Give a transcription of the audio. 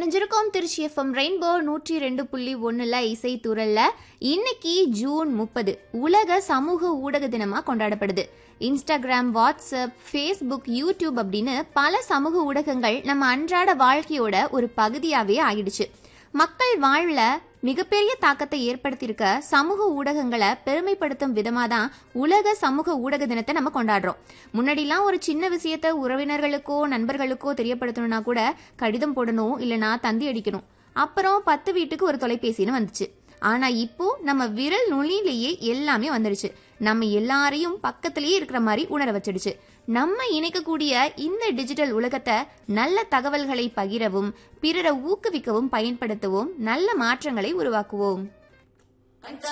இணைஞ்சிருக்கோம் Trichy FM rainbow நூற்றி ரெண்டு புள்ளி ஒன்றில் இசை துறல்ல இன்னைக்கு ஜூன் முப்பது உலக சமூக ஊடக தினமா கொண்டாடப்படுது இன்ஸ்டாகிராம் வாட்ஸ்அப் ஃபேஸ்புக் யூடியூப் அப்படின்னு பல சமூக ஊடகங்கள் நம்ம அன்றாட வாழ்க்கையோட ஒரு பகுதியாவே ஆகிடுச்சு மக்கள் வாழ்ல மிகப்பெரிய தாக்கத்தை ஏற்படுத்தியிருக்க சமூக ஊடகங்களை பெருமைப்படுத்தும் விதமாக தான் உலக சமூக ஊடக தினத்தை நம்ம கொண்டாடுறோம் முன்னாடிலாம் ஒரு சின்ன விஷயத்த உறவினர்களுக்கோ நண்பர்களுக்கோ தெரியப்படுத்தணும்னா கூட கடிதம் போடணும் இல்லைனா தந்தி அடிக்கணும் அப்புறம் பத்து வீட்டுக்கு ஒரு தொலைபேசின்னு வந்துச்சு ஆனா இப்போ நம்ம விரல் நுனியிலேயே எல்லாமே வந்துடுச்சு நம்ம எல்லாரையும் பக்கத்திலேயே இருக்கிற மாதிரி உணர வச்சிடுச்சு நம்ம இணைக்கக்கூடிய இந்த டிஜிட்டல் உலகத்தை நல்ல தகவல்களை பகிரவும் பிறரை ஊக்குவிக்கவும் பயன்படுத்தவும் நல்ல மாற்றங்களை உருவாக்குவோம்